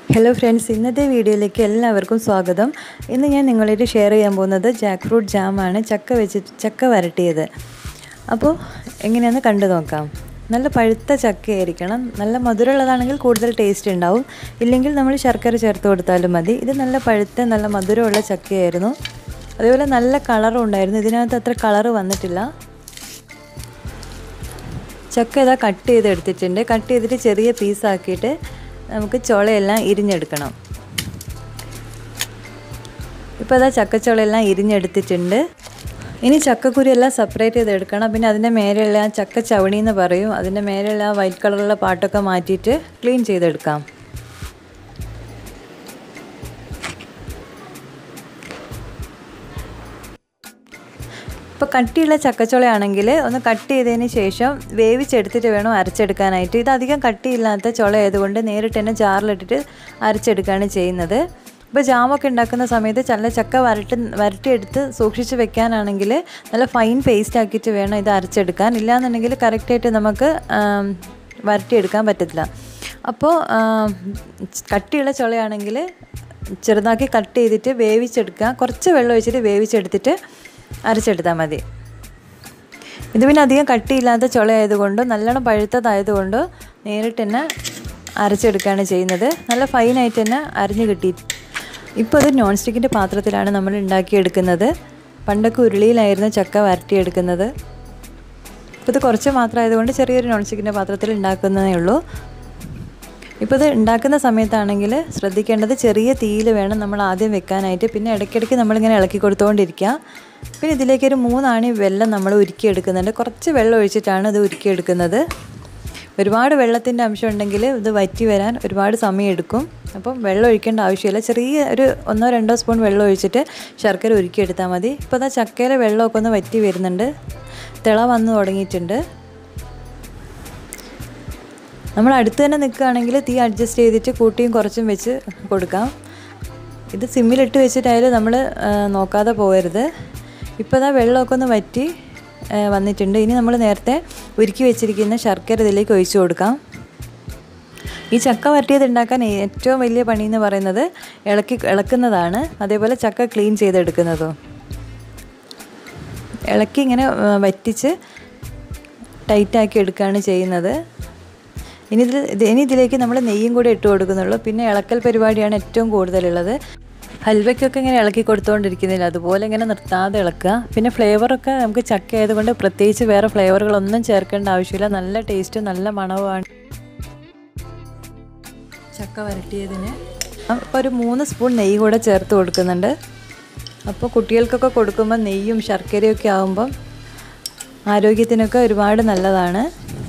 hello friends ഇന്നത്തെ വീഡിയോയിലേക്ക് എല്ലാവർക്കും സ്വാഗതം ഇന്ന് ഞാൻ നിങ്ങളായിട്ട് ഷെയർ ചെയ്യാൻ പോകുന്നത് ജാക്ക് ഫ്രൂട്ട് ജാമാണ് ചക്ക വെച്ച് ചക്ക വരട്ടിയത് അപ്പോൾ എങ്ങനെയാണെന്ന് കണ്ടു നോക്കാം നല്ല പഴുത്ത ചക്കയായിരിക്കണം നല്ല മധുരമുള്ളതാണെങ്കിൽ കൂടുതൽ ടേസ്റ്റ് ഉണ്ടാവും ഇല്ലെങ്കിൽ നമ്മൾ ശർക്കര ചേർത്ത് കൊടുത്താലും മതി ഇത് നല്ല പഴുത്ത നല്ല മധുരമുള്ള ചക്കയായിരുന്നു അതേപോലെ നല്ല കളറും ഉണ്ടായിരുന്നു ഇതിനകത്ത് അത്ര കളറ് വന്നിട്ടില്ല ചക്ക ഇതാ കട്ട് ചെയ്ത് എടുത്തിട്ടുണ്ട് കട്ട് ചെയ്തിട്ട് ചെറിയ പീസാക്കിയിട്ട് നമുക്ക് ചുളയെല്ലാം ഇരിഞ്ഞെടുക്കണം ഇപ്പോൾ അതാ ചക്കച്ചുളയെല്ലാം ഇരിഞ്ഞെടുത്തിട്ടുണ്ട് ഇനി ചക്കക്കുരു എല്ലാം സെപ്പറേറ്റ് ചെയ്തെടുക്കണം പിന്നെ അതിൻ്റെ മേലെയുള്ള ആ ചക്ക ചവണി എന്ന് പറയും അതിൻ്റെ മേലെയുള്ള ആ വൈറ്റ് കളറുള്ള പാട്ടൊക്കെ മാറ്റിയിട്ട് ക്ലീൻ ചെയ്തെടുക്കാം ഇപ്പോൾ കട്ടിയുള്ള ചക്കച്ചുളയാണെങ്കിൽ ഒന്ന് കട്ട് ചെയ്തതിന് ശേഷം വേവിച്ചെടുത്തിട്ട് വേണം അരച്ചെടുക്കാനായിട്ട് ഇത് അധികം കട്ടിയില്ലാത്ത ചുള ആയതുകൊണ്ട് നേരിട്ട് തന്നെ ജാറിലിട്ടിട്ട് അരച്ചെടുക്കുകയാണ് ചെയ്യുന്നത് ഇപ്പോൾ ജാമൊക്കെ ഉണ്ടാക്കുന്ന സമയത്ത് നല്ല ചക്ക വരട്ടി വരട്ടിയെടുത്ത് സൂക്ഷിച്ച് വെക്കാനാണെങ്കിൽ നല്ല ഫൈൻ പേസ്റ്റ് ആക്കിയിട്ട് വേണം ഇത് അരച്ചെടുക്കാൻ ഇല്ലാന്നുണ്ടെങ്കിൽ കറക്റ്റായിട്ട് നമുക്ക് വരട്ടിയെടുക്കാൻ പറ്റത്തില്ല അപ്പോൾ കട്ടിയുള്ള ചുളയാണെങ്കിൽ ചെറുതാക്കി കട്ട് ചെയ്തിട്ട് വേവിച്ചെടുക്കുക കുറച്ച് വെള്ളം ഒഴിച്ചിട്ട് വേവിച്ചെടുത്തിട്ട് അരച്ചെടുത്താൽ മതി ഇത് പിന്നെ അധികം കട്ടിയില്ലാത്ത ചുളയായതുകൊണ്ട് നല്ലോണം പഴുത്തതായതുകൊണ്ട് നേരിട്ട് തന്നെ അരച്ചെടുക്കുകയാണ് ചെയ്യുന്നത് നല്ല ഫൈനായിട്ട് തന്നെ അരിഞ്ഞ് കിട്ടി ഇപ്പോൾ അത് നോൺ സ്റ്റിക്കിൻ്റെ പാത്രത്തിലാണ് നമ്മൾ ഉണ്ടാക്കിയെടുക്കുന്നത് പണ്ടൊക്കെ ഉരുളിയിലായിരുന്നു ചക്ക വരട്ടിയെടുക്കുന്നത് ഇപ്പോൾ ഇത് കുറച്ച് മാത്രമായതുകൊണ്ട് ചെറിയൊരു നോൺ സ്റ്റിക്കിൻ്റെ പാത്രത്തിൽ ഉണ്ടാക്കുന്നതേ ഉള്ളൂ ഇപ്പോൾ ഇത് ഉണ്ടാക്കുന്ന സമയത്താണെങ്കിൽ ശ്രദ്ധിക്കേണ്ടത് ചെറിയ തീയിൽ വേണം നമ്മൾ ആദ്യം വെക്കാനായിട്ട് പിന്നെ ഇടയ്ക്കിടയ്ക്ക് നമ്മളിങ്ങനെ ഇളക്കി കൊടുത്തുകൊണ്ടിരിക്കുക പിന്നെ ഇതിലേക്ക് ഒരു മൂന്നാണി വെള്ളം നമ്മൾ ഉരുക്കിയെടുക്കുന്നുണ്ട് കുറച്ച് വെള്ളം ഒഴിച്ചിട്ടാണ് ഇത് ഉരുക്കിയെടുക്കുന്നത് ഒരുപാട് വെള്ളത്തിൻ്റെ അംശം ഉണ്ടെങ്കിൽ ഇത് വറ്റി വരാൻ ഒരുപാട് സമയം എടുക്കും അപ്പം വെള്ളം ഒഴിക്കേണ്ട ആവശ്യമില്ല ചെറിയ ഒരു ഒന്നോ രണ്ടോ സ്പൂൺ വെള്ളം ഒഴിച്ചിട്ട് ശർക്കര ഉരുക്കിയെടുത്താൽ മതി ഇപ്പോൾ അതാ ചക്കയിലെ വെള്ളമൊക്കെ ഒന്ന് വറ്റി വരുന്നുണ്ട് തിള വന്ന് തുടങ്ങിയിട്ടുണ്ട് നമ്മൾ അടുത്ത് തന്നെ നിൽക്കുകയാണെങ്കിൽ തീ അഡ്ജസ്റ്റ് ചെയ്തിട്ട് കൂട്ടിയും കുറച്ചും വെച്ച് കൊടുക്കാം ഇത് സിമ്മിലിട്ട് വെച്ചിട്ടായാലും നമ്മൾ നോക്കാതെ പോകരുത് ഇപ്പോൾ ഇതാ വെള്ളമൊക്കെ ഒന്ന് വറ്റി വന്നിട്ടുണ്ട് ഇനി നമ്മൾ നേരത്തെ ഉരുക്കി വെച്ചിരിക്കുന്ന ശർക്കര ഇതിലേക്ക് ഒഴിച്ചു കൊടുക്കാം ഈ ചക്ക വരട്ടിയത് ഉണ്ടാക്കാൻ ഏറ്റവും വലിയ പണി എന്ന് പറയുന്നത് ഇളക്കി ഇളക്കുന്നതാണ് അതേപോലെ ചക്ക ക്ലീൻ ചെയ്തെടുക്കുന്നതും ഇളക്കി ഇങ്ങനെ വറ്റിച്ച് ടൈറ്റാക്കി എടുക്കുകയാണ് ചെയ്യുന്നത് ഇനി ഇതിൽ ഇനി ഇതിലേക്ക് നമ്മൾ നെയ്യും കൂടി ഇട്ട് കൊടുക്കുന്നുള്ളൂ പിന്നെ ഇളക്കൽ പരിപാടിയാണ് ഏറ്റവും കൂടുതലുള്ളത് ഹൽവയ്ക്കൊക്കെ ഇങ്ങനെ ഇളക്കി കൊടുത്തുകൊണ്ടിരിക്കുന്നില്ല അതുപോലെ ഇങ്ങനെ നിർത്താതെ ഇളക്കുക പിന്നെ ഫ്ലേവറൊക്കെ നമുക്ക് ചക്ക ആയതുകൊണ്ട് പ്രത്യേകിച്ച് വേറെ ഫ്ലേവറുകളൊന്നും ചേർക്കേണ്ട ആവശ്യമില്ല നല്ല ടേസ്റ്റ് നല്ല മണവുമാണ് ചക്ക വരട്ടിയതിന് അപ്പോൾ ഒരു മൂന്ന് സ്പൂൺ നെയ്യ് കൂടെ ചേർത്ത് കൊടുക്കുന്നുണ്ട് അപ്പോൾ കുട്ടികൾക്കൊക്കെ കൊടുക്കുമ്പോൾ നെയ്യും ശർക്കരയൊക്കെ ആകുമ്പം ആരോഗ്യത്തിനൊക്കെ ഒരുപാട് നല്ലതാണ്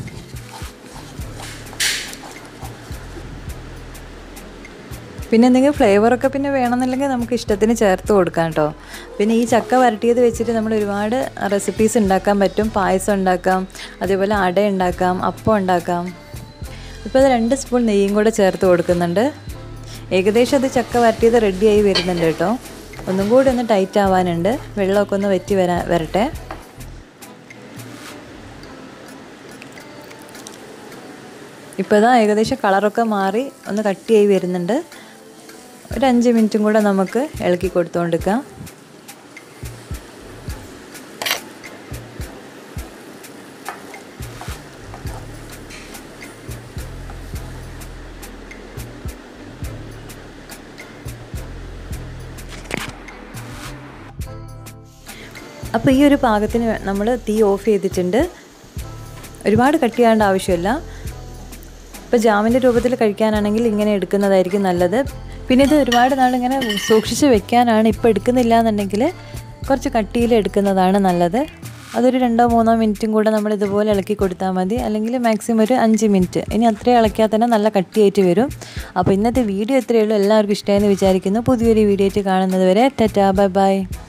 പിന്നെ എന്തെങ്കിലും ഫ്ലേവറൊക്കെ പിന്നെ വേണമെന്നുണ്ടെങ്കിൽ നമുക്ക് ഇഷ്ടത്തിന് ചേർത്ത് കൊടുക്കാം കേട്ടോ പിന്നെ ഈ ചക്ക വരട്ടിയത് വെച്ചിട്ട് നമ്മൾ ഒരുപാട് റെസിപ്പീസ് ഉണ്ടാക്കാൻ പറ്റും പായസം ഉണ്ടാക്കാം അതേപോലെ അട ഉണ്ടാക്കാം അപ്പം ഉണ്ടാക്കാം ഇപ്പോൾ അത് രണ്ട് സ്പൂൺ നെയ്യും കൂടെ ചേർത്ത് കൊടുക്കുന്നുണ്ട് ഏകദേശം അത് ചക്ക വരട്ടിയത് റെഡിയായി വരുന്നുണ്ട് കേട്ടോ ഒന്നും കൂടി ഒന്ന് ടൈറ്റ് ആവാനുണ്ട് വെള്ളമൊക്കെ ഒന്ന് വറ്റി വരാ വരട്ടെ ഇപ്പോൾ ഇതാ ഏകദേശം കളറൊക്കെ മാറി ഒന്ന് കട്ടിയായി വരുന്നുണ്ട് ഒരു അഞ്ച് മിനിറ്റും കൂടെ നമുക്ക് ഇളക്കി കൊടുത്തുകൊണ്ടിരിക്കാം അപ്പോൾ ഈ ഒരു പാകത്തിന് നമ്മൾ തീ ഓഫ് ചെയ്തിട്ടുണ്ട് ഒരുപാട് കട്ടിയാവേണ്ട ആവശ്യമില്ല ഇപ്പോൾ ജാമിൻ്റെ രൂപത്തിൽ കഴിക്കാനാണെങ്കിൽ ഇങ്ങനെ എടുക്കുന്നതായിരിക്കും നല്ലത് പിന്നെ ഇത് ഒരുപാട് നാളിങ്ങനെ സൂക്ഷിച്ച് വെക്കാനാണ് ഇപ്പോൾ എടുക്കുന്നില്ല എന്നുണ്ടെങ്കിൽ കുറച്ച് കട്ടിയിൽ എടുക്കുന്നതാണ് നല്ലത് അതൊരു രണ്ടോ മൂന്നോ മിനിറ്റും കൂടെ നമ്മൾ ഇതുപോലെ ഇളക്കി കൊടുത്താൽ മതി അല്ലെങ്കിൽ മാക്സിമം ഒരു അഞ്ച് മിനിറ്റ് ഇനി അത്രയും ഇളക്കിയാൽ തന്നെ നല്ല കട്ടിയായിട്ട് വരും അപ്പോൾ ഇന്നത്തെ വീഡിയോ എത്രയേ ഉള്ളൂ എല്ലാവർക്കും ഇഷ്ടമായെന്ന് വിചാരിക്കുന്നു പുതിയൊരു വീഡിയോ ആയിട്ട് കാണുന്നത് വരെ ടാറ്റാ ബൈ ബൈ